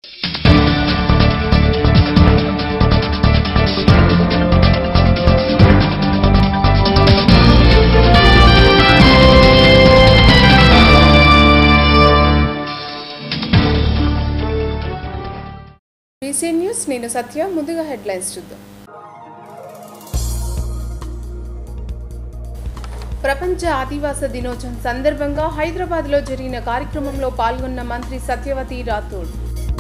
BC news నేను సత్య ముందుగా headlines చూద్దాం ప్రపంచ ఆదివాస దినోత్సవం సందర్భంగా హైదరాబాద్లో జరిగిన కార్యక్రమంలో పాల్గొన్న మంత్రి సత్యవతి రాథోడ్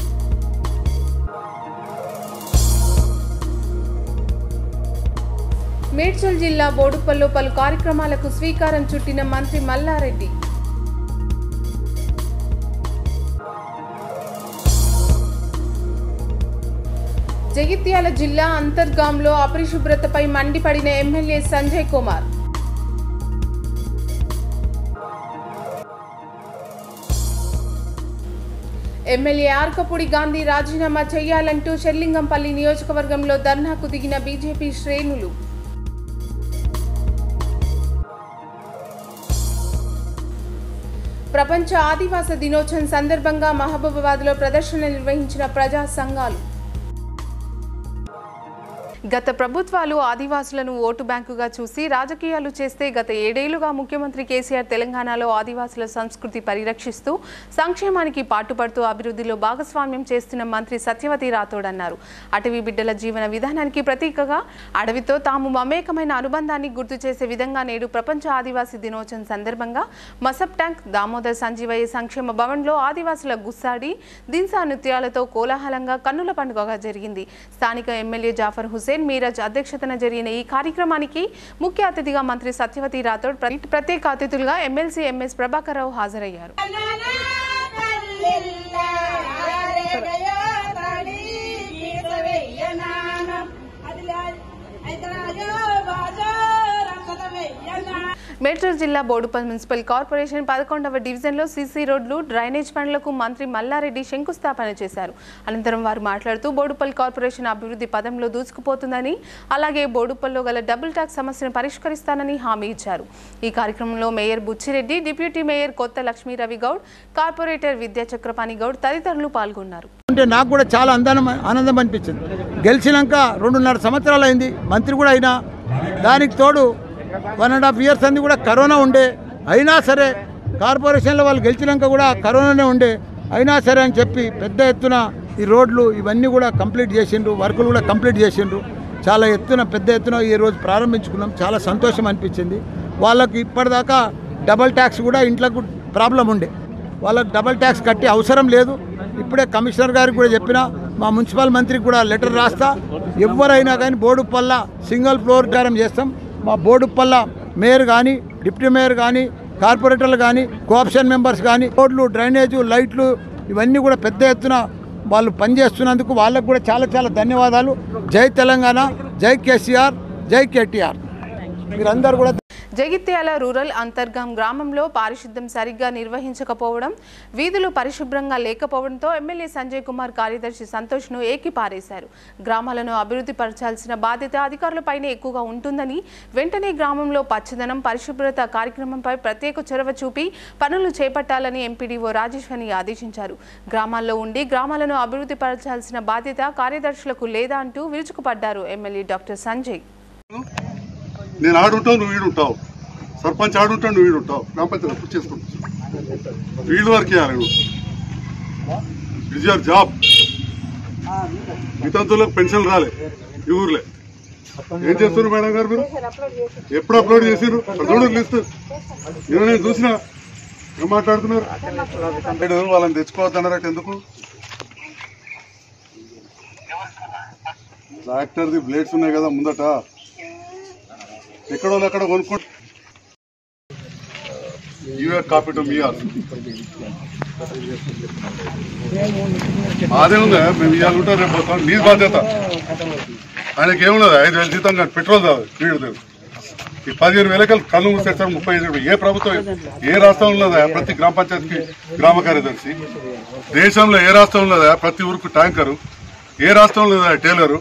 మేడ్చల్ జిల్లా బోడుప్పల్లో పలు కార్యక్రమాలకు స్వీకారం చుట్టిన మంత్రి మల్లారెడ్డి జగిత్యాల జిల్లా అంతర్గాంలో అపరిశుభ్రతపై మండిపడిన ఎమ్మెల్యే సంజయ్ కుమార్ ఎమ్మెల్యే ఆర్కపూడి గాంధీ రాజీనామా చేయాలంటూ షెల్లింగంపల్లి నియోజకవర్గంలో ధర్నాకు దిగిన బీజేపీ శ్రేణులు ప్రపంచ ఆదివాస దినోత్సవం సందర్భంగా మహబూబాబాద్లో ప్రదర్శన నిర్వహించిన ప్రజా సంఘాలు గత ప్రభుత్వాలు ఆదివాసులను ఓటు బ్యాంకుగా చూసి రాజకీయాలు చేస్తే గత ఏడేళ్లుగా ముఖ్యమంత్రి కేసీఆర్ తెలంగాణలో ఆదివాసుల సంస్కృతి పరిరక్షిస్తూ సంక్షేమానికి పాటుపడుతూ అభివృద్ధిలో భాగస్వామ్యం చేస్తున్న మంత్రి సత్యవతి రాథోడ్ అన్నారు అటవీ బిడ్డల జీవన విధానానికి ప్రతీకగా అడవితో తాము మమేకమైన అనుబంధాన్ని గుర్తు చేసే విధంగా నేడు ప్రపంచ ఆదివాసీ దినోత్సవం సందర్భంగా మసబ్ ట్యాంక్ దామోదర్ సంజీవయ్య సంక్షేమ భవన్లో ఆదివాసుల గుస్సాడి దిన్సా నృత్యాలతో కోలాహలంగా కన్నుల పండుగగా జరిగింది స్థానిక ఎమ్మెల్యే జాఫర్ హుసేన్ మీరాజ్ అధ్యక్షతన జరిగిన ఈ కార్యక్రమానికి ముఖ్య అతిథిగా మంత్రి సత్యవతి రాథోడ్ ప్ర- ప్రత్యేక అతిథులుగా ఎమ్మెల్సీ ఎంఎస్ ప్రభాకర్ రావు హాజరయ్యారు మేడ్చల్ జిల్లా బోడుపల్ మున్సిపల్ కార్పొరేషన్ పదకొండవ డివిజన్లో సీసీ రోడ్లు డ్రైనేజ్ పనులకు మంత్రి మల్లారెడ్డి శంకుస్థాపన చేశారు అనంతరం వారు మాట్లాడుతూ బోడుపల్ కార్పొరేషన్ అభివృద్ధి పదంలో దూసుకుపోతుందని అలాగే బోడుపల్లో గల డబుల్ ట్యాక్స్ సమస్యను పరిష్కరిస్తానని హామీ ఇచ్చారు ఈ కార్యక్రమంలో మేయర్ బుచ్చిరెడ్డి డిప్యూటీ మేయర్ కొత్త లక్ష్మీ రవి గౌడ్ కార్పొరేటర్ విద్యా చక్రపాణి గౌడ్ తదితరులు పాల్గొన్నారు అంటే నాకు కూడా చాలా అందానం ఆనందం అనిపించింది గెలిచినాక రెండున్నర సంవత్సరాలు అయింది మంత్రి కూడా అయినా దానికి తోడు వన్ అండ్ హాఫ్ ఇయర్స్ అంది కూడా కరోనా ఉండే అయినా సరే కార్పొరేషన్లో వాళ్ళు గెలిచినాక కూడా కరోనానే ఉండే అయినా సరే అని చెప్పి పెద్ద ఎత్తున ఈ రోడ్లు ఇవన్నీ కూడా కంప్లీట్ చేసిండ్రు వర్కులు కూడా కంప్లీట్ చేసిండ్రు చాలా ఎత్తున పెద్ద ఎత్తున ఈ రోజు ప్రారంభించుకున్నాం చాలా సంతోషం అనిపించింది వాళ్ళకి ఇప్పటిదాకా డబల్ ట్యాక్స్ కూడా ఇంట్లోకి ప్రాబ్లం ఉండే వాళ్ళకి డబల్ ట్యాక్స్ కట్టే అవసరం లేదు ఇప్పుడే కమిషనర్ గారికి కూడా చెప్పిన మా మున్సిపల్ మంత్రికి కూడా లెటర్ రాస్తా ఎవరైనా కానీ బోడుపల్ల సింగిల్ ఫ్లోర్ ప్రకారం చేస్తాం మా బోడుపల్ల మేయర్ కానీ డిప్యూటీ మేయర్ కానీ కార్పొరేటర్లు కానీ కోఆప్షన్ మెంబర్స్ కానీ రోడ్లు డ్రైనేజు లైట్లు ఇవన్నీ కూడా పెద్ద ఎత్తున వాళ్ళు పనిచేస్తున్నందుకు వాళ్ళకు కూడా చాలా చాలా ధన్యవాదాలు జై తెలంగాణ జై కేసీఆర్ జై కేటీఆర్ మీరందరూ కూడా జగిత్యాల రూరల్ అంతర్గాం గ్రామంలో పారిశుద్ధ్యం సరిగ్గా నిర్వహించకపోవడం వీధులు పరిశుభ్రంగా లేకపోవడంతో ఎమ్మెల్యే సంజయ్ కుమార్ కార్యదర్శి సంతోష్ను ఏకిపారేశారు గ్రామాలను అభివృద్ధి పరచాల్సిన బాధ్యత అధికారులపైనే ఎక్కువగా ఉంటుందని వెంటనే గ్రామంలో పచ్చదనం పరిశుభ్రత కార్యక్రమంపై ప్రత్యేక చొరవ చూపి పనులు చేపట్టాలని ఎంపీడీఓ రాజేశ్వరి ఆదేశించారు గ్రామాల్లో ఉండి గ్రామాలను అభివృద్ధి పరచాల్సిన బాధ్యత కార్యదర్శులకు లేదా అంటూ విరుచుకుపడ్డారు ఎమ్మెల్యే డాక్టర్ సంజయ్ నేను ఆడుంటావు నువ్వు వీడుంటావు సర్పంచ్ ఆడుంటావు నువ్వు వీడుంటావు గ్రామ పంచాయతీ పూర్తి చేసుకుంటావు ఫీల్డ్ వర్క్ చేయాలి నువ్వు ఇజ్ యువర్ జాబ్ వితంతువులకు పెన్షన్ రాలే ఈ ఊర్లే ఏం చేస్తున్నారు మేడం గారు మీరు ఎప్పుడు అప్లోడ్ చేసిరు చూడు లిస్ట్ నేను నేను చూసిన ఏం మాట్లాడుతున్నారు ఏడు వాళ్ళని తెచ్చుకోవద్దన్నారట ఎందుకు ట్రాక్టర్ది బ్లేడ్స్ ఉన్నాయి కదా ముందట ఎక్కడో అక్కడ కొనుక్కుంటు యూఏ కాపీ టు మీ ఆర్ అదే ఉందా మేము ఇవాళ ఉంటాం రేపు పోతాం నీ బాధ్యత ఆయనకి ఏమున్నది ఐదు వేలు జీతం కానీ పెట్రోల్ కాదు వీడు లేదు ఈ పదిహేను వేలకి కళ్ళు మూసేస్తారు ముప్పై ఐదు వేలు. ఏ ప్రభుత్వం ఏ రాష్ట్రం ఉన్నదా ప్రతి గ్రామ పంచాయతీకి గ్రామ కార్యదర్శి దేశంలో ఏ రాష్ట్రం ఉన్నదా ప్రతి ఊరికి ట్యాంకరు ఏ రాష్ట్రంలో ఉన్నదా టైలరు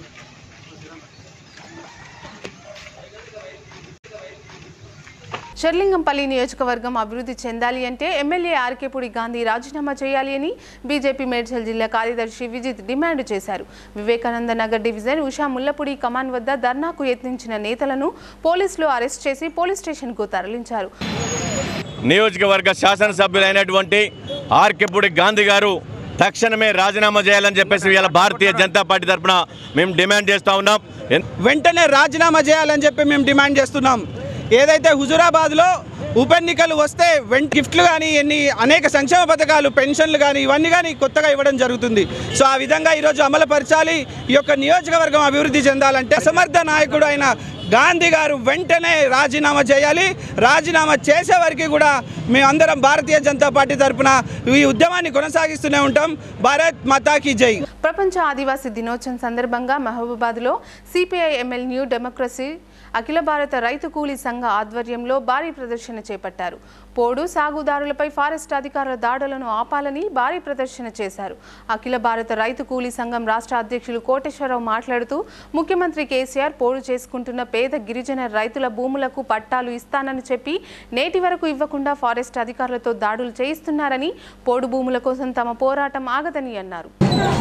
షర్లింగంపల్లి నియోజకవర్గం అభివృద్ధి చెందాలి అంటే ఎమ్మెల్యే ఆర్కేపూడి గాంధీ రాజీనామా చేయాలి అని బీజేపీ మేడ్చల్ జిల్లా కార్యదర్శి విజిత్ డిమాండ్ చేశారు వివేకానంద నగర్ డివిజన్ ఉషా ముల్లపూడి కమాన్ వద్ద ధర్నాకు యత్నించిన నేతలను పోలీసులు అరెస్ట్ చేసి పోలీస్ స్టేషన్కు తరలించారు నియోజకవర్గ శాసనసభ్యులైనటువంటి ఆర్కెపుడి గాంధీ గారు తక్షణమే రాజీనామా చేయాలని చెప్పేసి ఇవాళ భారతీయ జనతా పార్టీ తరఫున మేము డిమాండ్ చేస్తూ ఉన్నాం ఎన్- వెంటనే రాజీనామా చేయాలని చెప్పి మేము డిమాండ్ చేస్తున్నాం ఏదైతే హుజురాబాద్లో ఉప ఎన్నికలు వస్తే వెంట గిఫ్ట్లు కానీ ఎన్ని అనేక సంక్షేమ పథకాలు పెన్షన్లు కానీ ఇవన్నీ కానీ కొత్తగా ఇవ్వడం జరుగుతుంది సో ఆ విధంగా ఈరోజు అమలుపరచాలి ఈ యొక్క నియోజకవర్గం అభివృద్ధి చెందాలంటే అసమర్థ నాయకుడు అయిన గాంధీ గారు వెంటనే రాజీనామా చేయాలి రాజీనామా చేసే వరకు కూడా మేమందరం భారతీయ జనతా పార్టీ తరఫున ఈ ఉద్యమాన్ని కొనసాగిస్తూనే ఉంటాం భారత్ మాతాకి జై ప్రపంచ ఆదివాసీ దినోత్సవం సందర్భంగా మహబూబాద్లో సిపిఐ ఎంఎల్ న్యూ డెమోక్రసీ అఖిల భారత రైతు కూలీ సంఘ ఆధ్వర్యంలో భారీ ప్రదర్శన చేపట్టారు పోడు సాగుదారులపై ఫారెస్ట్ అధికారుల దాడులను ఆపాలని భారీ ప్రదర్శన చేశారు అఖిల భారత రైతు కూలీ సంఘం రాష్ట్ర అధ్యక్షులు కోటేశ్వరరావు మాట్లాడుతూ ముఖ్యమంత్రి కేసీఆర్ పోడు చేసుకుంటున్న పేద గిరిజన రైతుల భూములకు పట్టాలు ఇస్తానని చెప్పి నేటి వరకు ఇవ్వకుండా ఫారెస్ట్ అధికారులతో దాడులు చేయిస్తున్నారని పోడు భూముల కోసం తమ పోరాటం ఆగదని అన్నారు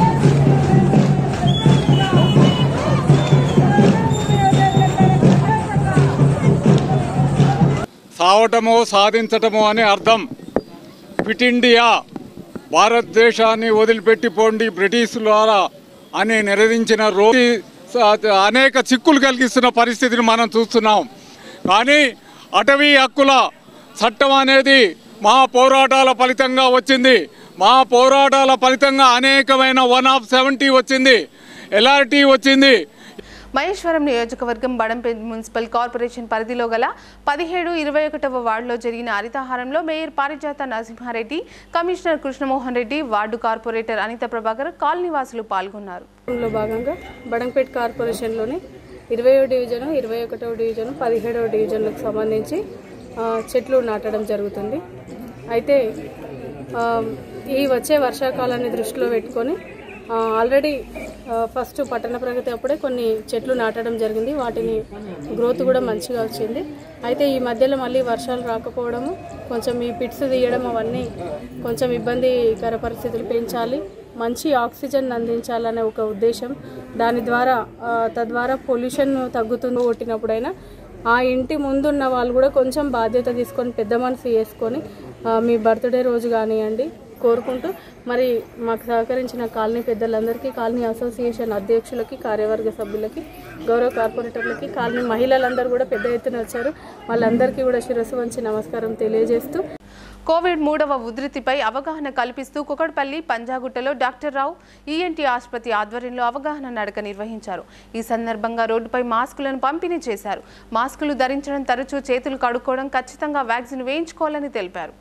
సావటము సాధించటము అనే అర్థం క్విట్ ఇండియా భారతదేశాన్ని వదిలిపెట్టిపోండి బ్రిటిష్ ద్వారా అని నిరదించిన రోజు అనేక చిక్కులు కలిగిస్తున్న పరిస్థితిని మనం చూస్తున్నాం కానీ అటవీ హక్కుల చట్టం అనేది మా పోరాటాల ఫలితంగా వచ్చింది మా పోరాటాల ఫలితంగా అనేకమైన వన్ ఆఫ్ సెవెంటీ వచ్చింది ఎల్ఆర్టీ వచ్చింది మహేశ్వరం నియోజకవర్గం బడంపేట్ మున్సిపల్ కార్పొరేషన్ పరిధిలో గల పదిహేడు ఇరవై ఒకటవ వార్డులో జరిగిన హరితహారంలో mayor Parijatha Narasimhareddy commissioner Krishnamohan Reddy ward corporator Anitha Prabhakar కాలనీవాసులు పాల్గొన్నారు లో భాగంగా బడంపేట్ కార్పొరేషన్లోని ఇరవయో డివిజను ఇరవై ఒకటవ డివిజను పదిహేడవ డివిజన్లకు సంబంధించి ఆ, చెట్లు నాటడం జరుగుతుంది అయితే ఆ, ఈ వచ్చే వర్షాకాలాన్ని దృష్టిలో పెట్టుకొని ఆ, ఆల్రెడీ ఆ, ఫస్ట్ పట్టణ ప్రగతి అప్పుడే కొన్ని చెట్లు నాటడం జరిగింది వాటిని గ్రోత్ కూడా మంచిగా వచ్చింది అయితే ఈ మధ్యలో మళ్ళీ వర్షాలు రాకపోవడము కొంచెం ఈ పిట్స్ తీయడం అవన్నీ కొంచెం ఇబ్బందికర పరిస్థితులు పెంచాలి మంచి ఆక్సిజన్ అందించాలనే ఒక ఉద్దేశం దాని ద్వారా ఆ, తద్వారా పొల్యూషన్ తగ్గుతుంది కొట్టినప్పుడైనా ఆ ఇంటి ముందున్న వాళ్ళు కూడా కొంచెం బాధ్యత తీసుకొని పెద్ద మనసు చేసుకొని ఆ, మీ బర్త్డే రోజు కానివ్వండి కోరుకుంటూ మరి మాకు సహకరించిన కాలనీ పెద్దలందరికీ కాలనీ అసోసియేషన్ అధ్యక్షులకి కార్యవర్గ సభ్యులకి గౌరవ కార్పొరేటర్లకి కాలనీ మహిళలందరూ కూడా పెద్ద ఎత్తున వచ్చారు వాళ్ళందరికీ కూడా శిరస్సు వంచి నమస్కారం తెలియజేస్తూ కోవిడ్ మూడవ ఉధృతిపై అవగాహన కల్పిస్తూ కుకట్పల్లి పంజాగుట్టలో డాక్టర్ రావు ఈఎన్టీ ఆసుపత్రి ఆధ్వర్యంలో అవగాహన నడక నిర్వహించారు ఈ సందర్భంగా రోడ్డుపై మాస్కులను పంపిణీ చేశారు మాస్కులు ధరించడం తరచూ చేతులు కడుక్కోవడం ఖచ్చితంగా వ్యాక్సిన్ వేయించుకోవాలని తెలిపారు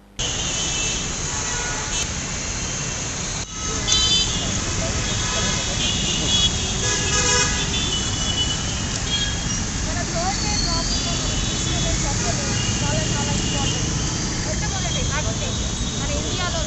మన ఇండియాలో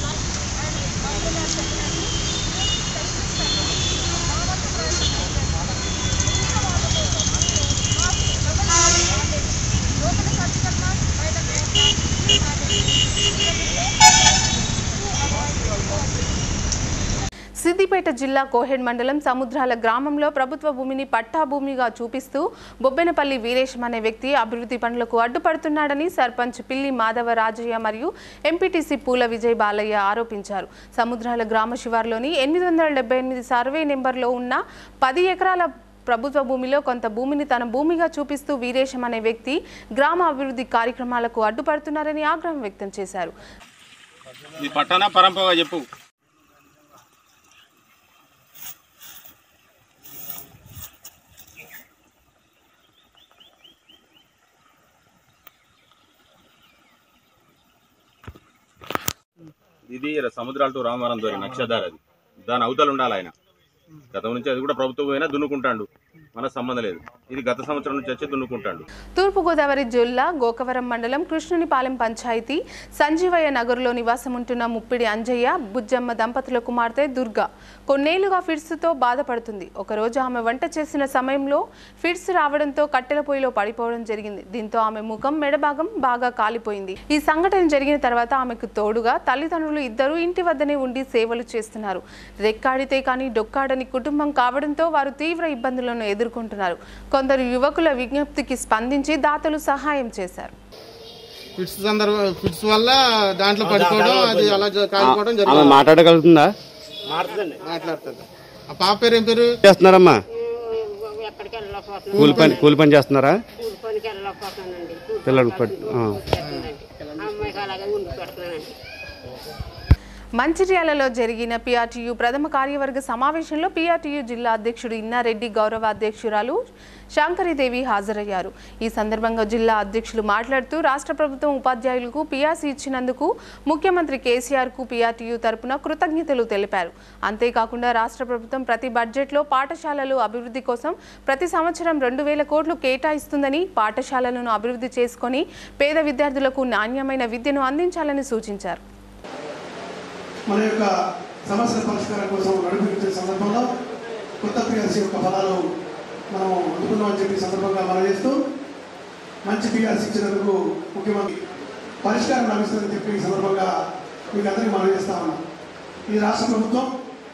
సిద్దిపేట జిల్లా కోహెడ్ మండలం సముద్రాల గ్రామంలో ప్రభుత్వ భూమిని పట్టా భూమిగా చూపిస్తూ బొబ్బెనపల్లి వీరేశం అనే వ్యక్తి అభివృద్ధి పనులకు అడ్డుపడుతున్నాడని సర్పంచ్ పిల్లి మాధవ రాజయ్య మరియు ఎంపీటీసీ పూల విజయ్ బాలయ్య ఆరోపించారు సముద్రాల గ్రామ శివార్లోని ఎనిమిది వందల డెబ్బై ఎనిమిది సర్వే నెంబర్లో ఉన్న పది ఎకరాల ప్రభుత్వ భూమిలో కొంత భూమిని తన భూమిగా చూపిస్తూ వీరేశం అనే వ్యక్తి గ్రామ అభివృద్ధి కార్యక్రమాలకు అడ్డుపడుతున్నారని ఆగ్రహం వ్యక్తం చేశారు ఈ పట్టణ పరంపరగా చెప్పు ఇది సముద్రాల టు రామవరం దొరి నక్షదార్ అది దాని అవతల ఉండాలి ఆయన గతం నుంచి అది కూడా ప్రభుత్వం అయినా దున్నుకుంటాడు మన సంబంధం లేదు ఇది గత సంవత్సరం నుంచి వచ్చి దున్నుకుంటాడు తూర్పుగోదావరి జిల్లా గోకవరం మండలం కృష్ణునిపాలెం పంచాయతీ సంజీవయ్య నగర్లో నివాసం ఉంటున్న ముప్పిడి అంజయ్య బుజ్జమ్మ దంపతుల కుమార్తె దుర్గా కొన్నేళ్లుగా ఫిడ్స్తో బాధపడుతుంది ఒకరోజు ఆమె వంట చేసిన సమయంలో ఫిడ్స్ రావడంతో కట్టెల పొయ్యిలో పడిపోవడం జరిగింది దీంతో ఆమె ముఖం మెడభాగం బాగా కాలిపోయింది ఈ సంఘటన జరిగిన తర్వాత ఆమెకు తోడుగా తల్లిదండ్రులు ఇద్దరు ఇంటి వద్దనే ఉండి సేవలు చేస్తున్నారు రెక్కాడితే కానీ డొక్కాడని కుటుంబం కావడంతో వారు తీవ్ర ఇబ్బందులను ఎదుర్కొంటున్నారు కొందరు యువకుల విజ్ఞప్తికి స్పందించి దాతలు సహాయం చేశారు ఫిట్స్ సందర్భ ఫిట్స్ వల్ల దాంట్లో పడిపోవడం అది అలా జ- కాలిపోవడం ఆమె జరిగింది మాట్లాడగలుగుతుందా మాట్లాడుతుంది ఆ పాప పేరు ఏం పేరు చేస్తున్నారమ్మా కూలి పని కూలి పని చేస్తున్నారా పిల్లలు పట్టు ఆ. మంచిర్యాలలో జరిగిన పిఆర్టీయు ప్రథమ కార్యవర్గ సమావేశంలో పిఆర్టీయు జిల్లా అధ్యక్షుడు ఇన్నారెడ్డి గౌరవ అధ్యక్షురాలు శాంకరీదేవి హాజరయ్యారు ఈ సందర్భంగా జిల్లా అధ్యక్షులు మాట్లాడుతూ రాష్ట్ర ప్రభుత్వం ఉపాధ్యాయులకు పిఆర్సీ ఇచ్చినందుకు ముఖ్యమంత్రి కేసీఆర్కు పిఆర్టీయు తరపున కృతజ్ఞతలు తెలిపారు అంతేకాకుండా రాష్ట్ర ప్రభుత్వం ప్రతి బడ్జెట్లో పాఠశాలలు అభివృద్ధి కోసం ప్రతి సంవత్సరం రెండు వేల కోట్లు కేటాయిస్తుందని పాఠశాలలను అభివృద్ధి చేసుకొని పేద విద్యార్థులకు నాణ్యమైన విద్యను అందించాలని సూచించారు మన యొక్క సమస్యల పరిష్కారం కోసం నడిపించే సందర్భంలో కొత్త పిఆర్సీ యొక్క ఫలాలు మనం అందుకున్నామని చెప్పి ఈ సందర్భంగా మనం చేస్తూ మంచి పిఆర్సీ ఇచ్చినందుకు ముఖ్యమంత్రి పరిష్కారం లభిస్తుందని చెప్పి ఈ సందర్భంగా మీకు అందరికీ మనం చేస్తా ఉన్నాం ఈ రాష్ట్ర ప్రభుత్వం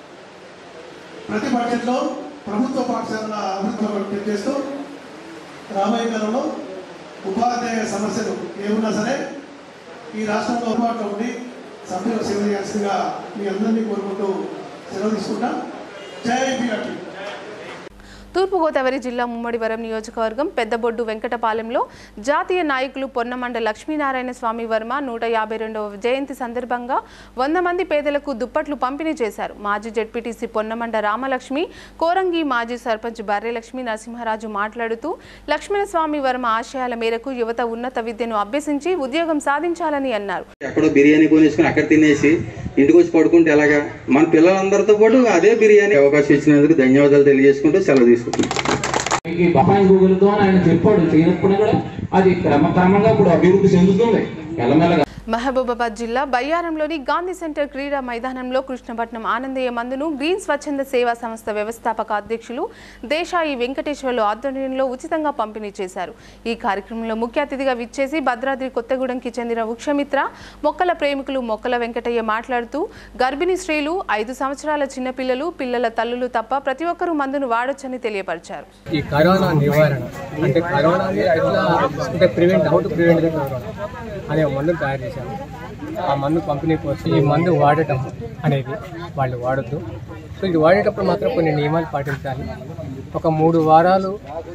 ప్రతి బడ్జెట్లో ప్రభుత్వ పాఠశాలల అభివృద్ధి చేస్తూ రాబోయే కాలంలో ఉపాధ్యాయ సమస్యలు ఏమున్నా సరే ఈ రాష్ట్రంలో అందుబాటులో ఉండి సభ్యులు సేవ చేయాల్సిందిగా మీ అందరినీ కోరుకుంటూ సెలవు తీసుకుంటాం జై బీఆర్టీ తూర్పుగోదావరి జిల్లా ముమ్మడివరం నియోజకవర్గం పెద్దబొడ్డు వెంకటపాలెంలో జాతీయ నాయకులు పొన్నమండ లక్ష్మీనారాయణ స్వామి వర్మ నూట యాభై రెండవ జయంతి సందర్భంగా వంద మంది పేదలకు దుప్పట్లు పంపిణీ చేశారు మాజీ జడ్పీటీసీ పొన్నమండ రామలక్ష్మి కోరంగి మాజీ సర్పంచ్ బర్రెలక్ష్మి నరసింహరాజు మాట్లాడుతూ లక్ష్మణస్వామి వర్మ ఆశయాల మేరకు యువత ఉన్నత విద్యను అభ్యసించి ఉద్యోగం సాధించాలని అన్నారు ఎక్కడో బిర్యానీ కొనేసుకుని అక్కడ తినేసి ఇంటికి వచ్చి పడుకుంటే ఎలాగా మన పిల్లలందరితో పాటు అదే బిర్యానీ అవకాశం ఇచ్చినందుకు ధన్యవాదాలు తెలియజేసుకుంటూ సెలవు తీసుకుంటున్నాం ఈ బఫాయి గూగుల్తో ఆయన చెప్పాడు చేయనప్పుడు కూడా అది క్రమక్రమంగా ఇప్పుడు అభివృద్ధి చెందుతుంది మెల్లమెల్లగా మహబూబాబాద్ జిల్లా బయ్యారంలోని గాంధీ సెంటర్ క్రీడా మైదానంలో కృష్ణపట్నం ఆనందయ్య మందును గ్రీన్ స్వచ్ఛంద సేవా సంస్థ వ్యవస్థాపక అధ్యక్షులు దేశాయి వెంకటేశ్వర్లు ఆధ్వర్యంలో ఉచితంగా పంపిణీ చేశారు ఈ కార్యక్రమంలో ముఖ్య అతిథిగా విచ్చేసి భద్రాద్రి కొత్తగూడెంకి చెందిన వృక్షమిత్ర మొక్కల ప్రేమికులు మొక్కల వెంకటయ్య మాట్లాడుతూ గర్భిణీ స్త్రీలు ఐదు సంవత్సరాల చిన్నపిల్లలు పిల్లల తల్లులు తప్ప ప్రతి ఒక్కరూ మందును వాడొచ్చని తెలియపరిచారు ఈ కరోనా నివారణ అంటే కరోనాని ఎట్లా అంటే prevent how to prevent the corona అనే ఒక మందును తయారు చేశాము ఆ మందు పంపిణీ కోసం ఈ మందు వాడటం అనేది వాళ్ళు వాడద్దు సో ఇది వాడేటప్పుడు మాత్రం కొన్ని నియమాలు పాటించాలి ఒక మూడు వారాలు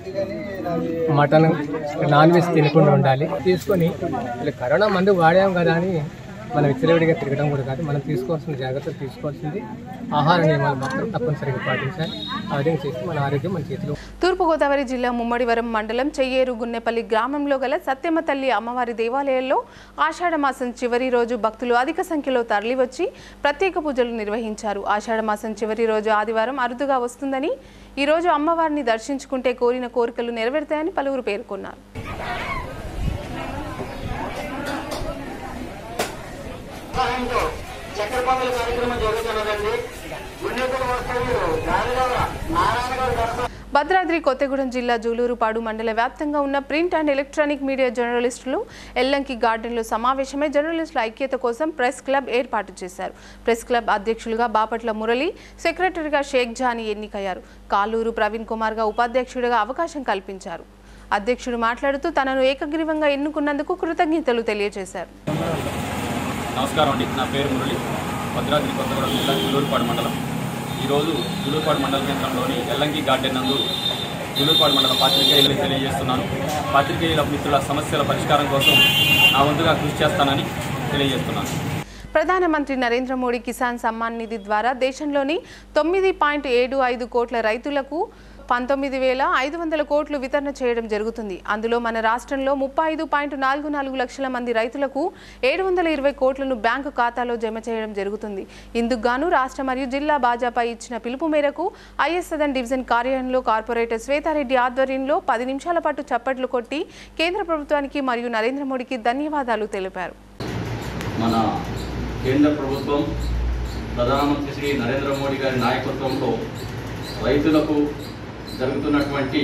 మటన్ నాన్ వెజ్ తినకుండా ఉండాలి తీసుకొని వీళ్ళు కరోనా మందు వాడాం కదా అని మనం విచ్చలవిడిగా తిరగడం కూడా కాదు మనం తీసుకోవాల్సిన జాగ్రత్తలు తీసుకోవాల్సింది ఆహార నియమాలు మాత్రం తప్పనిసరిగా పాటించాలి ఆ విధంగా చేస్తే మన ఆరోగ్యం మన చేతిలో తూర్పుగోదావరి జిల్లా ముమ్మడివరం మండలం చెయ్యేరు గున్నెపల్లి గ్రామంలో గల సత్యమ్మ తల్లి అమ్మవారి దేవాలయంలో ఆషాఢమాసం చివరి రోజు భక్తులు అధిక సంఖ్యలో తరలివచ్చి ప్రత్యేక పూజలు నిర్వహించారు ఆషాఢమాసం చివరి రోజు ఆదివారం అరుదుగా వస్తుందని ఈ రోజు అమ్మవారిని దర్శించుకుంటే కోరిన కోరికలు నెరవేరుతాయని పలువురు పేర్కొన్నారు చక్కెర పొంగల్ కార్యక్రమం జరుగుతున్నదండి గుండెపల్లి వస్తువులు గాలిగల నారాయణ గారు గడప భద్రాద్రి కొత్తగూడెం జిల్లా జూలూరుపాడు మండల వ్యాప్తంగా ఉన్న ప్రింట్ అండ్ ఎలక్ట్రానిక్ మీడియా జర్నలిస్టులు ఎల్లంకి గార్డెన్లో సమావేశమై జర్నలిస్టుల ఐక్యత కోసం ప్రెస్ క్లబ్ ఏర్పాటు చేశారు ప్రెస్ క్లబ్ అధ్యక్షులుగా బాపట్ల మురళి సెక్రటరీగా షేక్ జానీ ఎన్నికయ్యారు కాలూరు ప్రవీణ్ కుమార్గా ఉపాధ్యక్షుడిగా అవకాశం కల్పించారు అధ్యక్షుడు మాట్లాడుతూ తనను ఏకగ్రీవంగా ఎన్నుకున్నందుకు కృతజ్ఞతలు తెలియజేశారు నమస్కారం అండి నా పేరు మురళి భద్రాద్రి కొత్తగూడెం జిల్లా జులూరుపాడు మండలం ఈరోజు జులూరుపాడు మండల కేంద్రంలోని ఎల్లంకి గార్డెన్ నందు జులూరుపాడు మండల పాత్రికేయులు తెలియజేస్తున్నాను పాత్రికేయుల మిత్రుల సమస్యల పరిష్కారం కోసం నా వంతుగా కృషి చేస్తానని తెలియజేస్తున్నాను ప్రధానమంత్రి నరేంద్ర మోడీ కిసాన్ సమ్మాన్ నిధి ద్వారా దేశంలోని తొమ్మిది పాయింట్ ఏడు ఐదు కోట్ల రైతులకు పంతొమ్మిది వేల ఐదు వందల కోట్లు వితరణ చేయడం జరుగుతుంది అందులో మన రాష్ట్రంలో ముప్పై ఐదు పాయింట్ నాలుగు నాలుగు లక్షల మంది రైతులకు ఏడు వందల ఇరవై కోట్లను బ్యాంకు ఖాతాలో జమ చేయడం జరుగుతుంది ఇందుకు గాను రాష్ట్ర మరియు జిల్లా భాజపా ఇచ్చిన పిలుపు మేరకు ఐఎస్ సదన్ డివిజన్ కార్యాలయంలో కార్పొరేటర్ శ్వేతారెడ్డి ఆధ్వర్యంలో పది నిమిషాల పాటు చప్పట్లు కొట్టి కేంద్ర ప్రభుత్వానికి మరియు నరేంద్ర మోడీకి ధన్యవాదాలు తెలిపారు మన కేంద్ర ప్రభుత్వం ప్రధానమంత్రి శ్రీ నరేంద్ర మోడీ గారి నాయకత్వంలో రైతులకు జరుగుతున్నటువంటి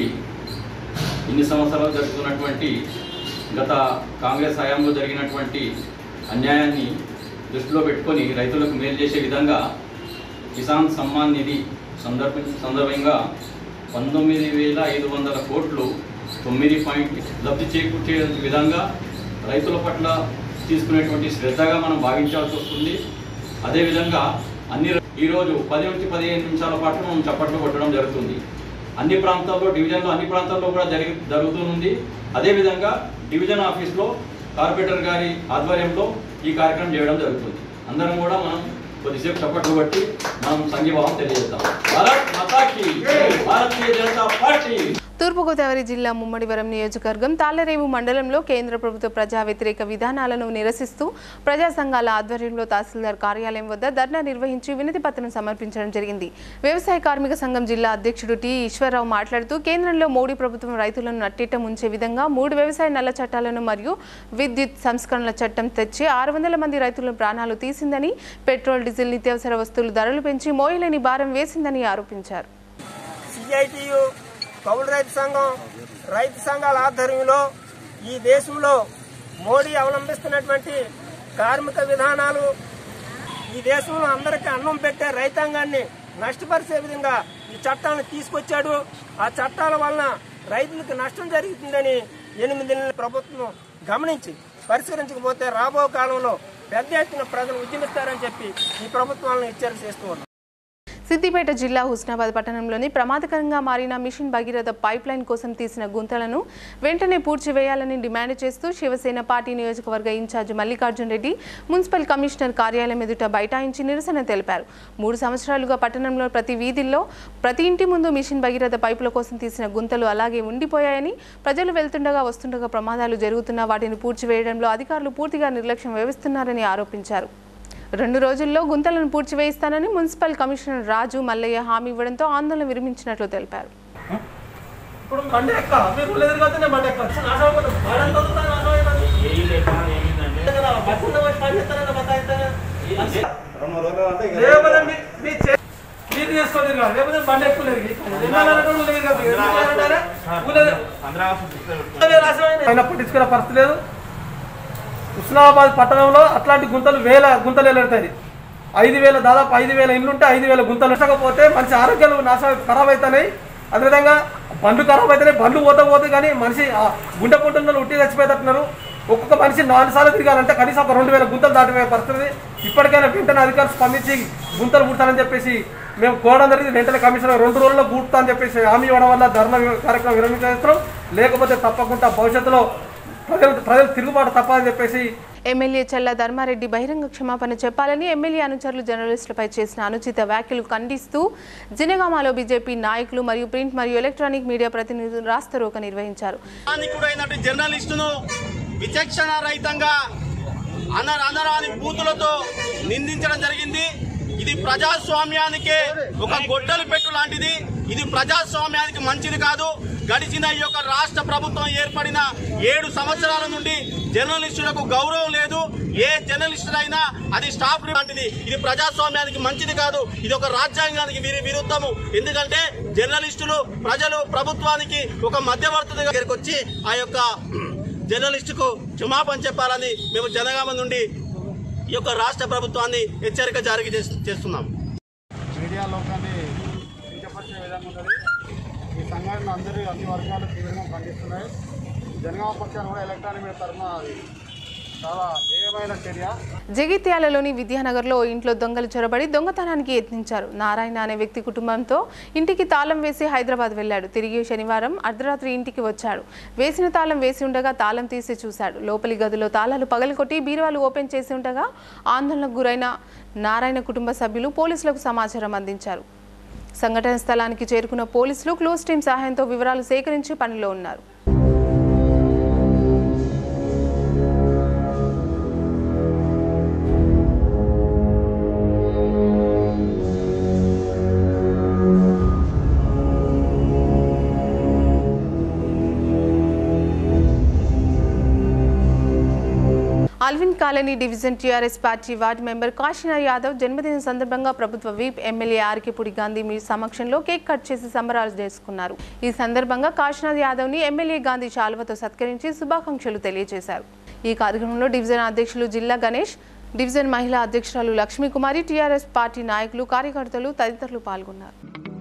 ఇన్ని సంవత్సరాలు జరుగుతున్నటువంటి గత కాంగ్రెస్ హయాంలో జరిగినటువంటి అన్యాయాన్ని దృష్టిలో పెట్టుకొని రైతులకు మేలు చేసే విధంగా కిసాన్ సమ్మాన్ నిధి సందర్భ సందర్భంగా పంతొమ్మిది వేల ఐదు వందల కోట్లు తొమ్మిది పాయింట్ లబ్ధి చేకూర్చే విధంగా రైతుల పట్ల తీసుకునేటువంటి శ్రద్ధగా మనం భావించాల్సి వస్తుంది అదేవిధంగా అన్ని ఈరోజు పది నుంచి పదిహేను నిమిషాల పాటు మనం చప్పట్లు కొట్టడం జరుగుతుంది అన్ని ప్రాంతాల్లో డివిజన్లో అన్ని ప్రాంతాల్లో కూడా జరిగి జరుగుతుంది అదేవిధంగా డివిజన్ ఆఫీస్లో కార్పొరేటర్ గారి ఆధ్వర్యంలో ఈ కార్యక్రమం చేయడం జరుగుతుంది అందరం కూడా మనం కొద్దిసేపు చప్పట్లు కొట్టి మనం సంఘీభావం తెలియజేస్తాం భారత్ మాతాకి భారతీయ జనతా పార్టీ తూర్పుగోదావరి జిల్లా ముమ్మడివరం నియోజకవర్గం తాళ్లరేవు మండలంలో కేంద్ర ప్రభుత్వ ప్రజా వ్యతిరేక విధానాలను నిరసిస్తూ ప్రజా సంఘాల ఆధ్వర్యంలో తహసీల్దార్ కార్యాలయం వద్ద ధర్నా నిర్వహించి వినతి పత్రం సమర్పించడం జరిగింది వ్యవసాయ కార్మిక సంఘం జిల్లా అధ్యక్షుడు టి ఈశ్వరరావు మాట్లాడుతూ కేంద్రంలో మోడీ ప్రభుత్వం రైతులను నట్టిట ముంచే విధంగా మూడు వ్యవసాయ నల్ల చట్టాలను మరియు విద్యుత్ సంస్కరణల చట్టం తెచ్చి ఆరు వందల మంది రైతుల ప్రాణాలు తీసిందని పెట్రోల్ డీజిల్ నిత్యావసర వస్తువులు ధరలు పెంచి మోయలేని భారం వేసిందని ఆరోపించారు సిఐటియు కౌలు రైతు సంఘం రైతు సంఘాల ఆధ్వర్యంలో ఈ దేశంలో మోడీ అవలంబిస్తున్నటువంటి కార్మిక విధానాలు ఈ దేశంలో అందరికీ అన్నం పెట్టే రైతాంగాన్ని నష్టపరిచే విధంగా ఈ చట్టాలను తీసుకొచ్చాడు ఆ చట్టాల వలన రైతులకు నష్టం జరుగుతుందని ఎనిమిది నెలల ప్రభుత్వం గమనించి పరిష్కరించకపోతే రాబో కాలంలో పెద్ద ఎత్తున ప్రజలు ఉద్యమిస్తారని చెప్పి ఈ ప్రభుత్వాలను హెచ్చరిక చేస్తూ ఉన్నాం సిద్దిపేట జిల్లా హుస్నాబాద్ పట్టణంలోని ప్రమాదకరంగా మారిన మిషన్ భగీరథ పైప్ లైన్ కోసం తీసిన గుంతలను వెంటనే పూడ్చివేయాలని డిమాండ్ చేస్తూ శివసేన పార్టీ నియోజకవర్గ incharge Mallikarjun Reddy municipal commissioner కార్యాలయం ఎదుట బైఠాయించి నిరసన తెలిపారు మూడు సంవత్సరాలుగా పట్టణంలో ప్రతి వీధిల్లో ప్రతి ఇంటి ముందు మిషన్ భగీరథ పైపుల కోసం తీసిన గుంతలు అలాగే ఉండిపోయాయని ప్రజలు వెళ్తుండగా వస్తుండగా ప్రమాదాలు జరుగుతున్నా వాటిని పూడ్చివేయడంలో అధికారులు పూర్తిగా నిర్లక్ష్యం వహిస్తున్నారని ఆరోపించారు రెండు రోజుల్లో గుంతలను పూడ్చివేయిస్తానని మున్సిపల్ కమిషనర్ రాజు మల్లయ్య హామీ ఇవ్వడంతో ఆందోళన విరమించినట్లు తెలిపారు ఇప్పుడు బండి ఎక్క మీరు ఎదురుగానే బండి ఎక్క నాశనం అయిపోతుంది. బండి ఎంత అవుతుందో నాశనం అయిపోతుంది. కదా, బస్సు ఉన్న పోయి పని చేస్తారని బతాయిస్తారా? లేకపోతే మీ- మీ చే- మీరు చేసుకోలేరు కదా, లేకపోతే బండి ఎక్కువలేరు. ఎన్నాళ్ళంటే లేరు కదా, ఎందుకంటారా? ఊళ్ళో- ఊళ్ళో నాశనం అయింది. ఆయన పట్టించుకునే పరిస్థితి లేదు హుస్నాబాద్ పట్టణంలో అట్లాంటి గుంతలు వేల గుంతలు వెళ్ళతాయి ఐదు వేల దాదాపు ఐదు వేల ఇండ్లు ఉంటే ఐదు వేల గుంతలు నష్టకపోతే మంచి ఆరోగ్యాలు నాశనం ఖరాబ్ అవుతున్నాయి అదేవిధంగా బండ్లు ఖరాబ్ అవుతున్నాయి బండ్లు పోతే పోతే కానీ మనిషి ఆ గుండె పుట్టున్నారు ఉట్టి చచ్చిపోతున్నారు ఒక్కొక్క మనిషి నాలుగు సార్లు తిరగాలంటే కనీసం ఒక రెండు వేల గుంతలు దాటిపోయే పరిస్థితి ఇప్పటికైనా వెంటనే అధికారులు స్పందించి గుంతలు పూడతానని చెప్పేసి మేము కోరడం జరిగింది వెంటనే కమిషనర్ రెండు రోజుల్లో పూడతా అని చెప్పేసి హామీ ఇవ్వడం వల్ల ధర్నా కార్యక్రమం విరమించేస్తున్నాం లేకపోతే తప్పకుండా భవిష్యత్తులో ప్రజలు ప్రజలు తిరుగుబాటు తప్పదని చెప్పేసి ఎమ్మెల్యే చల్ల ధర్మారెడ్డి బహిరంగ క్షమాపణ చెప్పాలని ఎమ్మెల్యే అనుచరులు జర్నలిస్టులపై చేసిన అనుచిత వ్యాఖ్యలు ఖండిస్తూ జినగామాలో బీజేపీ నాయకులు మరియు ప్రింట్ మరియు ఎలక్ట్రానిక్ మీడియా ప్రతినిధులు రాస్తారోక నిర్వహించారు స్థానికుడైనటువంటి జర్నలిస్టును విచక్షణ రహితంగా అన అనరాని బూతులతో నిందించడం జరిగింది ఇది ప్రజాస్వామ్యానికే ఒక గొడ్డలి పెట్టు లాంటిది ఇది ప్రజాస్వామ్యానికి మంచిది కాదు గడిచిన ఈ యొక్క రాష్ట్ర ప్రభుత్వం ఏర్పడిన ఏడు సంవత్సరాల నుండి జర్నలిస్టులకు గౌరవం లేదు ఏ జర్నలిస్టులైనా అది స్టాఫ్ లాంటిది ఇది ప్రజాస్వామ్యానికి మంచిది కాదు ఇది ఒక రాజ్యాంగానికి విరు- విరుద్ధము ఎందుకంటే జర్నలిస్టులు ప్రజలు ప్రభుత్వానికి ఒక మధ్యవర్తి దగ్గరికి వచ్చి ఆ యొక్క జర్నలిస్టుకు క్షమాపణ చెప్పాలని మేము జనగామ నుండి ఈ యొక్క రాష్ట్ర ప్రభుత్వాన్ని హెచ్చరిక జారీ చేస్- చేస్తున్నాం మీడియా లోకాన్ని కించపరిచే విధంగా ఉంటుంది ఈ సంఘటన అందరూ అన్ని వర్గాలు తీవ్రంగా ఖండిస్తున్నాయి జనగామ పక్షాన్ని కూడా ఎలక్ట్రానిక్ మీడియా తరఫున అది చాలా హేయమైన చర్య జగిత్యాలలోని విద్యానగర్లో ఓ ఇంట్లో దొంగలు చొరబడి దొంగతనానికి యత్నించారు నారాయణ అనే వ్యక్తి కుటుంబంతో ఇంటికి తాళం వేసి హైదరాబాద్ వెళ్ళాడు తిరిగి శనివారం అర్ధరాత్రి ఇంటికి వచ్చాడు వేసిన తాళం వేసి ఉండగా తాళం తీసి చూశాడు లోపలి గదిలో తాళాలు పగలకొట్టి బీరువాలు ఓపెన్ చేసి ఉండగా ఆందోళనకు గురైన నారాయణ కుటుంబ సభ్యులు పోలీసులకు సమాచారం అందించారు సంఘటన స్థలానికి చేరుకున్న పోలీసులు క్లూస్ టీం సహాయంతో వివరాలు సేకరించి పనిలో ఉన్నారు Allwyn colony division TRS party ward member Kasina Yadav జన్మదిన సందర్భంగా ప్రభుత్వ వీప్ ఎమ్మెల్యే ఆర్కేపూడి గాంధీ మీ సమక్షంలో కేక్ కట్ చేసి సంబరాలు చేసుకున్నారు ఈ సందర్భంగా కాశీనాథ్ యాదవ్ ని ఎమ్మెల్యే గాంధీ శాలువతో సత్కరించి శుభాకాంక్షలు తెలియజేశారు ఈ కార్యక్రమంలో డివిజన్ అధ్యక్షులు జిల్లా గణేష్ డివిజన్ మహిళా అధ్యక్షురాలు లక్ష్మీకుమారి టీఆర్ఎస్ పార్టీ నాయకులు కార్యకర్తలు తదితరులు పాల్గొన్నారు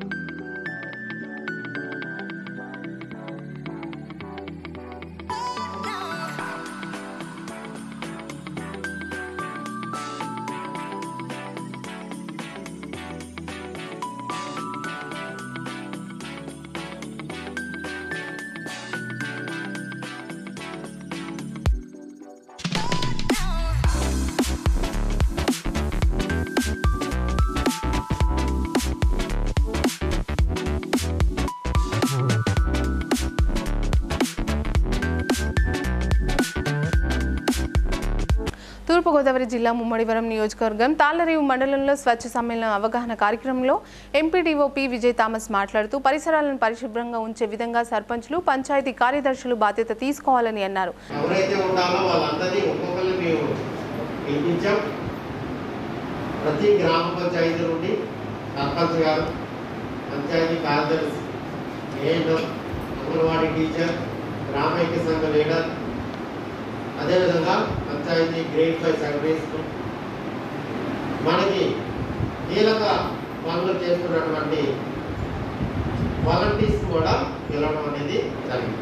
తూర్పుగోదావరి జిల్లా ముమ్మడివరం నియోజకవర్గం తాళ్లరేవు మండలంలో స్వచ్ఛ సమ్మేళనం అవగాహన కార్యక్రమంలో ఎంపీడీఓ పి విజయ్ థామస్ మాట్లాడుతూ పరిసరాలను పరిశుభ్రంగా ఉంచే విధంగా సర్పంచులు పంచాయతీ కార్యదర్శులు బాధ్యత తీసుకోవాలని అన్నారు ఎవరైతే ఉండాలో వాళ్ళందరినీ ఒక్కొక్కరిని మేము పిలిపించాం ప్రతి గ్రామ పంచాయతీ నుండి సర్పంచ్ గారు పంచాయతీ కార్యదర్శి ఏఎన్ఎం అంగన్వాడీ టీచర్ గ్రామ ఐక్య సంఘ లీడర్ అదేవిధంగా panchayat grade five secondary school మనకి కీలక పనులు చేస్తున్నటువంటి వాలంటీర్స్ కూడా పిలవడం అనేది జరిగింది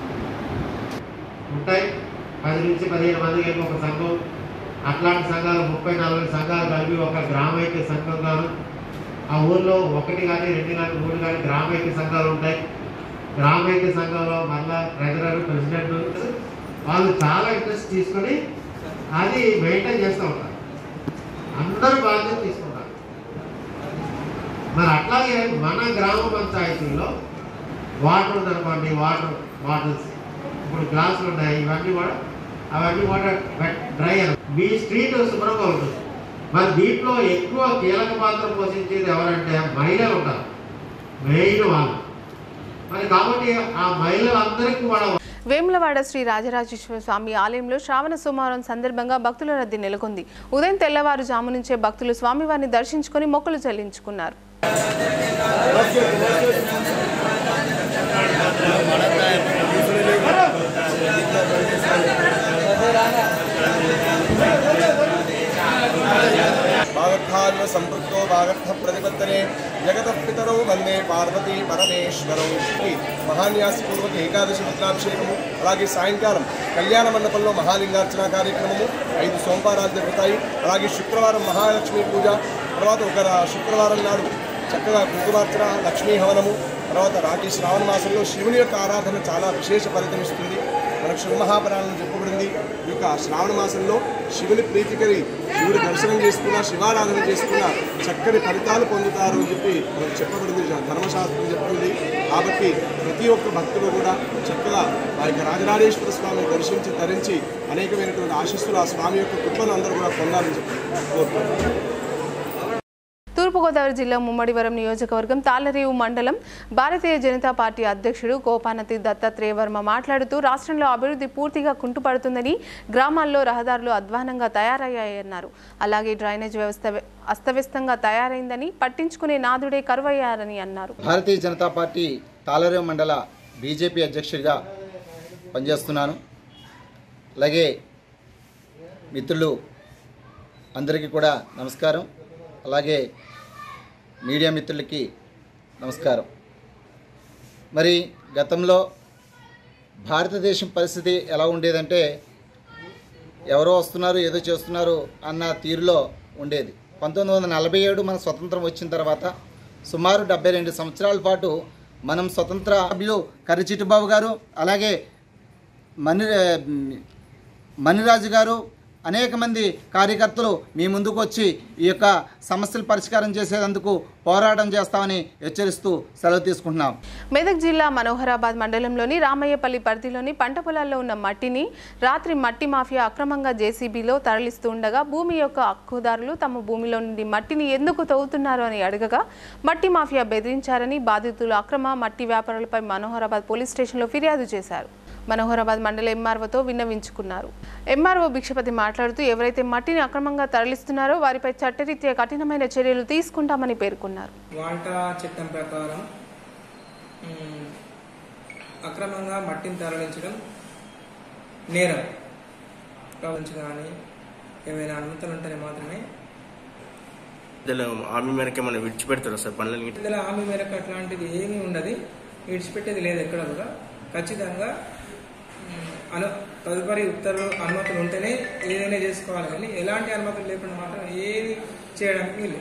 ఉంటాయి పది నుంచి పదిహేను మందికి ఏమో ఒక సంఘం అట్లాంటి సంఘాలు ముప్పై నలభై సంఘాలు కలిపి ఒక గ్రామైక్య సంఘం గాను ఆ ఊర్లో ఒకటి కానీ రెండు కానీ మూడు కానీ గ్రామైక్య సంఘాలు ఉంటాయి గ్రామైక్య సంఘంలో మళ్ళా ట్రెజరర్ ప్రెసిడెంట్ వాళ్ళు చాలా ఇంట్రెస్ట్ తీసుకొని అది మెయింటైన్ చేస్తూ ఉంటారు అందరూ బాధ్యత తీసుకుంటారు మరి అట్లాగే మన గ్రామ పంచాయతీల్లో వాటర్ ఉందనుకోండి వాటర్ బాటిల్స్ ఇప్పుడు గ్లాసులు ఉన్నాయి ఇవన్నీ కూడా అవన్నీ కూడా డ్రై అని మీ స్ట్రీట్ శుభ్రంగా ఉంటుంది మరి దీంట్లో ఎక్కువ కీలక పాత్ర పోషించేది ఎవరంటే మహిళలు ఉంటారు మెయిన్ వాళ్ళు మరి కాబట్టి ఆ మహిళలందరికీ కూడా వేములవాడ శ్రీ రాజరాజేశ్వర స్వామి ఆలయంలో శ్రావణ సోమవారం సందర్భంగా భక్తుల రద్దీ నెలకొంది ఉదయం తెల్లవారుజాము నుంచే భక్తులు స్వామివారిని దర్శించుకొని మొక్కులు చెల్లించుకున్నారు భాగర్థాన్వ సంపృక్తో భాగర్థ ప్రతిపత్తనే జగత పితరౌ వందే పార్వతీ పరమేశ్వరౌ ఈ మహాన్యాసపూర్వక ఏకాదశి రుద్రాభిషేకము అలాగే సాయంకాలం కళ్యాణ మండపంలో మహాలింగార్చన కార్యక్రమము ఐదు సోమవారాలు జరుగుతాయి అలాగే శుక్రవారం మహాలక్ష్మి పూజ తర్వాత ఒక రా- శుక్రవారం నాడు చక్కగా కుంకుమార్చన లక్ష్మీ హవనము తర్వాత రాటి శ్రావణ మాసంలో శివుని యొక్క ఆరాధన చాలా విశేష ఫలితమిస్తుంది మనకు శివ మహాపురాణం చెప్పబడింది ఈ యొక్క శ్రావణ మాసంలో శివుని ప్రీతికరి శివుడి దర్శనం చేసుకున్న శివారాధన చేసుకున్న చక్కని ఫలితాలు పొందుతారు అని చెప్పి మనకు చెప్పబడింది ధర్మశాస్త్రం చెప్తుంది కాబట్టి ప్రతి ఒక్క భక్తుడు కూడా చక్కగా ఆ యొక్క రాజరాజేశ్వర స్వామిని దర్శించి ధరించి అనేకమైనటువంటి ఆశీస్సులు ఆ స్వామి యొక్క కృపను అందరూ కూడా పొందాలని చెప్పి కోరుకుంటున్నాను తూర్పుగోదావరి జిల్లా ముమ్మడివరం నియోజకవర్గం తాళ్లరేవు మండలం భారతీయ జనతా పార్టీ అధ్యక్షుడు గోపానతి దత్తాత్రేయ వర్మ మాట్లాడుతూ రాష్ట్రంలో అభివృద్ధి పూర్తిగా కుంటుపడుతుందని గ్రామాల్లో రహదారులు అధ్వానంగా తయారయ్యాయన్నారు అలాగే డ్రైనేజ్ వ్యవస్థ అస్తవ్యస్తంగా తయారైందని పట్టించుకునే నాదుడే కరువయ్యారని అన్నారు భారతీయ జనతా పార్టీ తాళరేవు మండల బీజేపీ అధ్యక్షుడిగా పనిచేస్తున్నాను అలాగే మిత్రులు అందరికీ కూడా నమస్కారం అలాగే మీడియా మిత్రులకి నమస్కారం మరి గతంలో భారతదేశం పరిస్థితి ఎలా ఉండేదంటే ఎవరో వస్తున్నారు ఏదో చేస్తున్నారు అన్న తీరులో ఉండేది పంతొమ్మిది వందల నలభై ఏడు మన స్వతంత్రం వచ్చిన తర్వాత సుమారు డెబ్బై రెండు సంవత్సరాల పాటు మనం స్వతంత్ర సభ్యులు కర్రిచిట్టుబాబు గారు అలాగే మణి మణిరాజు గారు అనేక మంది కార్యకర్తలు మీ ముందుకు వచ్చి ఈ యొక్క సమస్యలు పరిష్కారం చేసేందుకు పోరాటం చేస్తామని హెచ్చరిస్తూ సెలవు తీసుకుంటున్నాం మెదక్ జిల్లా మనోహరాబాద్ మండలంలోని రామయ్యపల్లి పరిధిలోని పంట పొలాల్లో ఉన్న మట్టిని రాత్రి మట్టి మాఫియా అక్రమంగా జేసీబీలో తరలిస్తూ ఉండగా భూమి యొక్క హక్కుదారులు తమ భూమిలో నుండి మట్టిని ఎందుకు తవ్వుతున్నారు అని అడగగా మట్టి మాఫియా బెదిరించారని బాధితులు అక్రమ మట్టి వ్యాపారులపై మనోహరాబాద్ పోలీస్ స్టేషన్లో ఫిర్యాదు చేశారు మనోహరాబాద్ మండల ఎంఆర్ఓతో విన్నవించుకున్నారు ఎంఆర్ఓ భిక్షపతి మాట్లాడుతూ ఎవరైతే మట్టిని అక్రమంగా తరలిస్తున్నారో వారిపై చట్టరీత్యా కఠినమైన చర్యలు తీసుకుంటామని పేర్కొన్నారు వాల్టా చట్టం ప్రకారం మ్, అక్రమంగా మట్టిని తరలించడం నేరం కావచ్చు కానీ ఏమైనా అనుమతులు ఉంటేనే మాత్రమే ఇందులో ఆర్మీ మేరకు ఏమైనా విడిచిపెడతారా సార్ పనులని ఇందులో హామీ మేరకు అట్లాంటిది ఏమీ ఉండదు విడిచిపెట్టేది లేదు ఎక్కడ కూడా ఖచ్చితంగా మ్, అను తదుపరి ఉత్తర్వులు అనుమతులు ఉంటేనే ఏదైనా చేసుకోవాలి కానీ ఎలాంటి అనుమతులు లేకుండా మాత్రం ఏది చేయడానికి వీలు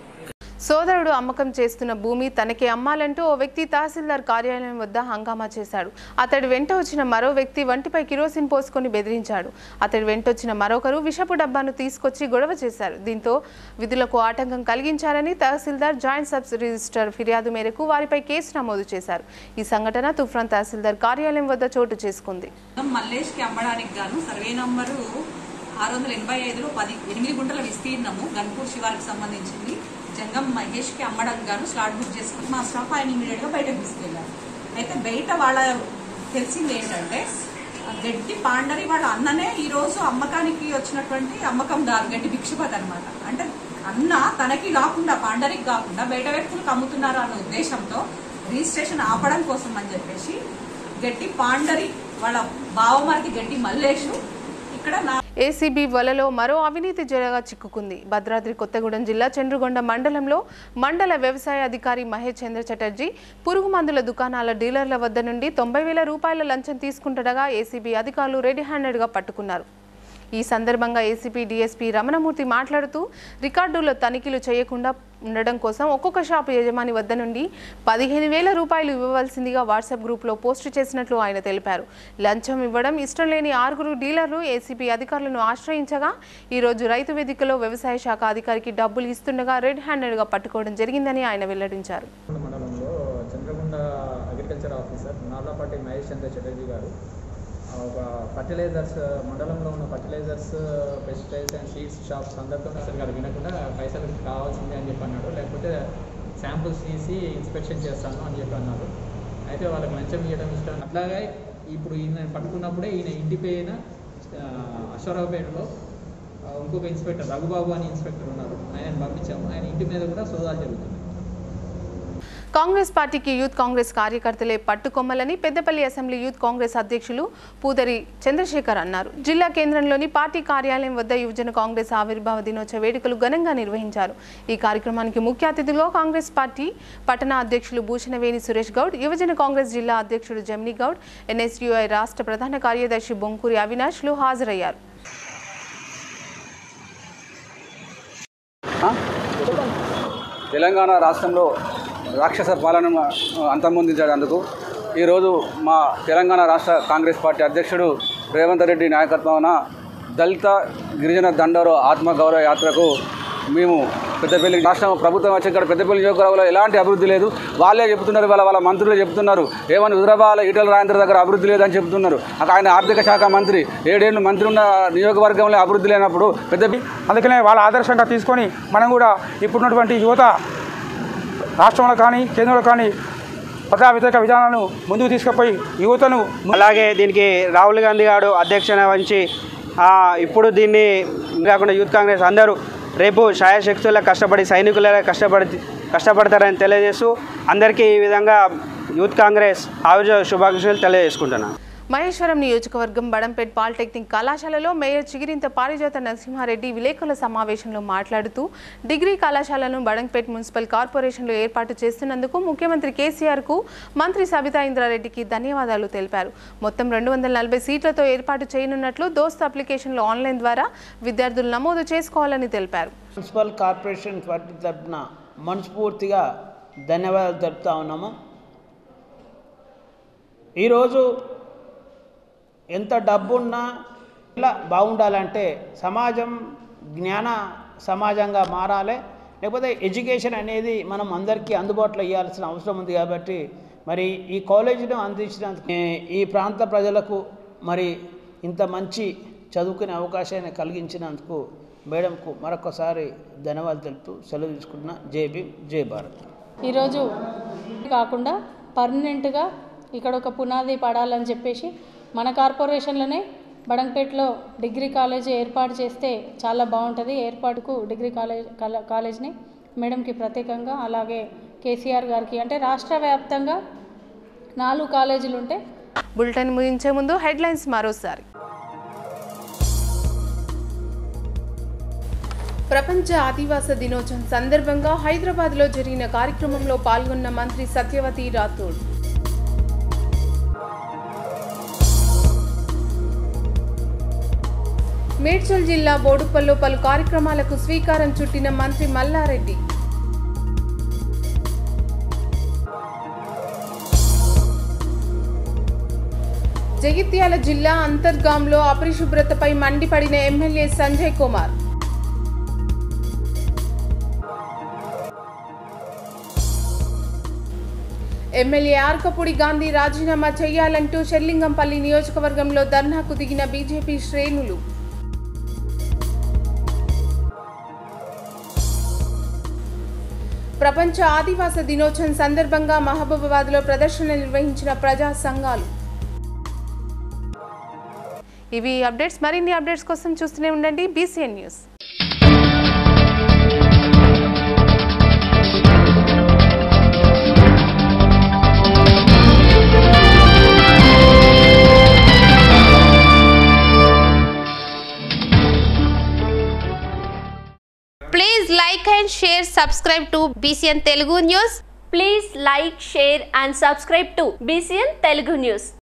సోదరుడు అమ్మకం చేస్తున్న భూమి తనకే అమ్మాలంటూ ఓ వ్యక్తి తహసీల్దార్ కార్యాలయం వద్ద హంగామా చేశాడు అతడి వెంట వచ్చిన మరో వ్యక్తి వంటిపై కిరోసిన్ పోసుకొని బెదిరించాడు అతడి వెంట వచ్చిన మరొకరు విషపు డబ్బాను తీసుకొచ్చి గొడవ చేశారు దీంతో విధులకు ఆటంకం కలిగించారని తహసీల్దార్ జాయింట్ సబ్ రిజిస్టర్ ఫిర్యాదు మేరకు వారిపై కేసు నమోదు చేశారు ఈ సంఘటన తుఫ్రాన్ తహసీల్దార్ కార్యాలయం వద్ద చోటు చేసుకుంది మల్లేష్కి అమ్మడానికి గాను సర్వే నంబరు ఆరు వందల ఎనభై ఐదులో పది ఎనిమిది గుంటల విస్తీర్ణము గన్పూర్ శివారికి సంబంధించింది జంగం మహేష్కి అమ్మడానికి గాను స్లాట్ బుక్ చేసుకుని మా స్టాఫ్ ఆయన ఇమీడియట్ గా బయటకు తీసుకెళ్లారు అయితే బయట వాళ్ళ తెలిసింది ఏంటంటే ఆ గడ్డి పాండరి వాళ్ళ అన్ననే ఈ రోజు అమ్మకానికి వచ్చినటువంటి అమ్మకందారు గడ్డి భిక్షపతి అనమాట అంటే అన్న తనకి కాకుండా పాండరికి కాకుండా బయట వ్యక్తులకు అమ్ముతున్నారు అన్న ఉద్దేశంతో రిజిస్ట్రేషన్ ఆపడం కోసం అని చెప్పేసి గడ్డి పాండరి వాళ్ళ బావమారికి గడ్డి మల్లేషు ఇక్కడ నా ఏసీబీ వలలో మరో అవినీతి జరగా చిక్కుకుంది భద్రాద్రి కొత్తగూడెం జిల్లా చంద్రగొండ మండలంలో మండల వ్యవసాయ అధికారి మహేష్ చంద్ర చటర్జీ పురుగు మందుల దుకాణాల డీలర్ల వద్ద నుండి తొంభై వేల రూపాయల లంచం తీసుకుంటుండగా ఏసీబీ అధికారులు రెడీ హ్యాండెడ్గా పట్టుకున్నారు ఈ సందర్భంగా ఏసీపీ డీఎస్పీ రమణమూర్తి మాట్లాడుతూ రికార్డుల్లో తనిఖీలు చేయకుండా ఉండడం కోసం ఒక్కొక్క షాపు యజమాని వద్ద నుండి పదిహేను వేల రూపాయలు ఇవ్వవలసిందిగా వాట్సాప్ గ్రూప్లో పోస్ట్ చేసినట్లు ఆయన తెలిపారు లంచం ఇవ్వడం ఇష్టం లేని ఆరుగురు డీలర్లు ఏసీబీ అధికారులను ఆశ్రయించగా ఈరోజు రైతు వేదికలో వ్యవసాయ శాఖ అధికారికి డబ్బులు ఇస్తుండగా రెడ్ హ్యాండెడ్గా పట్టుకోవడం జరిగిందని ఆయన వెల్లడించారు మండలంలో చంద్రగుండ అగ్రికల్చర్ ఆఫీసర్ నార్లాపాటి మహేష్ చంద్ర చటర్జీ గారు ఆ, ఒక ఫర్టిలైజర్స్ మండలంలో ఉన్న fertilisers pesticides and seeds shops అందరితో అసలు గారు వినకుండా పైసలు కావాల్సిందే అని చెప్పి అన్నాడు లేకపోతే శాంపుల్స్ తీసి ఇన్స్పెక్షన్ చేస్తాను అని చెప్పి అన్నారు అయితే వాళ్ళకి లంచం ఇవ్వడం ఇష్టం అట్లాగే ఇప్పుడు ఈయన పట్టుకున్నప్పుడే ఈయన ఇంటి పైన ఆ, అశ్వరావుపేటలో ఆ, ఇంకొక ఇన్స్పెక్టర్ రఘుబాబు అని ఇన్స్పెక్టర్ ఉన్నారు ఆయన పంపించాము ఆయన ఇంటి మీద కూడా సోదాలు జరుగుతుంది కాంగ్రెస్ పార్టీకి యూత్ కాంగ్రెస్ కార్యకర్తలే పట్టుకొమ్మలని పెద్దపల్లి అసెంబ్లీ యూత్ కాంగ్రెస్ అధ్యక్షులు పూదరి చంద్రశేఖర్ అన్నారు జిల్లా కేంద్రంలోని పార్టీ కార్యాలయం వద్ద యువజన కాంగ్రెస్ ఆవిర్భావ దినోత్సవ వేడుకలు ఘనంగా నిర్వహించారు ఈ కార్యక్రమానికి ముఖ్య అతిథిగా కాంగ్రెస్ పార్టీ పట్టణ అధ్యక్షులు భూషణవేణి సురేష్ గౌడ్ యువజన కాంగ్రెస్ జిల్లా అధ్యక్షుడు జమ్ని గౌడ్ ఎన్ఎస్యుఐ రాష్ట్ర ప్రధాన కార్యదర్శి బొంకూరి అవినాష్లు హాజరయ్యారు తెలంగాణ రాష్ట్రంలో రాక్షస పాలనను అంతమొందించేందుకు ఈరోజు మా తెలంగాణ రాష్ట్ర కాంగ్రెస్ పార్టీ అధ్యక్షుడు రేవంత్ రెడ్డి నాయకత్వాన దళిత గిరిజన దండోర ఆత్మగౌరవ యాత్రకు మేము పెద్దపల్లి రాష్ట్ర ప్రభుత్వం వచ్చి ఇక్కడ పెద్దపల్లి నియోజకవర్గంలో ఎలాంటి అభివృద్ధి లేదు వాళ్ళే చెప్తున్నారు వాళ్ళ వాళ్ళ మంత్రులే చెప్తున్నారు ఏమని హుదరాబాద్ ఈటల రాజేంద్ర దగ్గర అభివృద్ధి లేదని చెప్తున్నారు అక్కడ ఆయన ఆర్థిక శాఖ మంత్రి ఏడేళ్ళు మంత్రి ఉన్న నియోజకవర్గంలో అభివృద్ధి లేనప్పుడు పెద్ద అందుకనే వాళ్ళ ఆదర్శంగా తీసుకొని మనం కూడా ఇప్పుడున్నటువంటి యువత రాష్ట్రంలో కానీ కేంద్రంలో కానీ ప్రజా వ్యతిరేక విధానాలను ముందుకు తీసుకుపోయి యువతను అలాగే దీనికి రాహుల్ గాంధీ గారు అధ్యక్షత వహించి ఆ, ఇప్పుడు దీన్ని కాకుండా యూత్ కాంగ్రెస్ అందరూ రేపు శాయశక్తుల కష్టపడి సైనికుల కష్టపడి కష్టపడతారని తెలియజేస్తూ అందరికీ ఈ విధంగా యూత్ కాంగ్రెస్ ఆవిర్భావ శుభాకాంక్షలు తెలియజేసుకుంటున్నాను మహేశ్వరం నియోజకవర్గం బడంపేట్ పాలిటెక్నిక్ కళాశాలలో మేయర్ చిగిరింత పారిజాత నరసింహారెడ్డి విలేకరుల సమావేశంలో మాట్లాడుతూ డిగ్రీ కళాశాలను బడంపేట్ మున్సిపల్ కార్పొరేషన్లో ఏర్పాటు చేస్తున్నందుకు ముఖ్యమంత్రి కేసీఆర్కు మంత్రి సబితా ఇంద్రారెడ్డికి ధన్యవాదాలు తెలిపారు మొత్తం రెండు వందల నలభై సీట్లతో ఏర్పాటు చేయనున్నట్లు దోస్త్ అప్లికేషన్లు ఆన్లైన్ ద్వారా విద్యార్థులు నమోదు చేసుకోవాలని తెలిపారు మున్సిపల్ కార్పొరేషన్ పార్టీ తరఫున మనస్ఫూర్తిగా ధన్యవాదాలు తెలుపుతా ఉన్నాము ఈరోజు ఎంత డబ్బున్నా ఇలా బాగుండాలంటే సమాజం జ్ఞాన సమాజంగా మారాలి లేకపోతే ఎడ్యుకేషన్ అనేది మనం అందరికీ అందుబాటులో ఇవ్వాల్సిన అవసరం ఉంది కాబట్టి మరి ఈ కాలేజీను అందించినందుకు ఈ- ఈ ప్రాంత ప్రజలకు మరి ఇంత మంచి చదువుకునే అవకాశాన్ని కలిగించినందుకు మేడంకు మరొకసారి ధన్యవాదాలు తెలుపుతూ సెలవు తీసుకుంటున్నా జై భీమ్ జై భారత్ ఈరోజు కాకుండా పర్మనెంట్గా ఇక్కడ ఒక పునాది పడాలని చెప్పేసి మన కార్పొరేషన్లోనే బడంపేటలో డిగ్రీ కాలేజ్ ఏర్పాటు చేస్తే చాలా బాగుంటుంది ఏర్పాటుకు డిగ్రీ కాలేజ్ కాల- కాలేజ్ని మేడంకి ప్రత్యేకంగా అలాగే కేసీఆర్ గారికి అంటే రాష్ట్ర వ్యాప్తంగా నాలుగు కాలేజీలు ఉంటే బులెటిన్ ముగించే ముందు హెడ్లైన్స్ మరోసారి ప్రపంచ ఆదివాస దినోత్సవం సందర్భంగా హైదరాబాద్లో జరిగిన కార్యక్రమంలో పాల్గొన్న మంత్రి సత్యవతి రాథోడ్ మేడ్చల్ జిల్లా బోడుప్పల్లో పలు కార్యక్రమాలకు స్వీకారం చుట్టిన మంత్రి మల్లారెడ్డి జగిత్యాల జిల్లా అంతర్గాంలో అపరిశుభ్రతపై మండిపడిన ఎమ్మెల్యే సంజయ్ కుమార్ ఎమ్మెల్యే ఆర్కపూడి గాంధీ రాజీనామా చేయాలంటూ షెల్లింగంపల్లి నియోజకవర్గంలో ధర్నాకు దిగిన బీజేపీ శ్రేణులు ప్రపంచ ఆదివాస దినోత్సవం సందర్భంగా మహబూబాబాద్లో ప్రదర్శన నిర్వహించిన ప్రజా సంఘాలు ఇవి అప్డేట్స్ మరిన్ని అప్డేట్స్ కోసం చూస్తూనే ఉండండి BCN news Please like and share, subscribe to BCN Telugu News. Please like, share and subscribe to BCN Telugu News.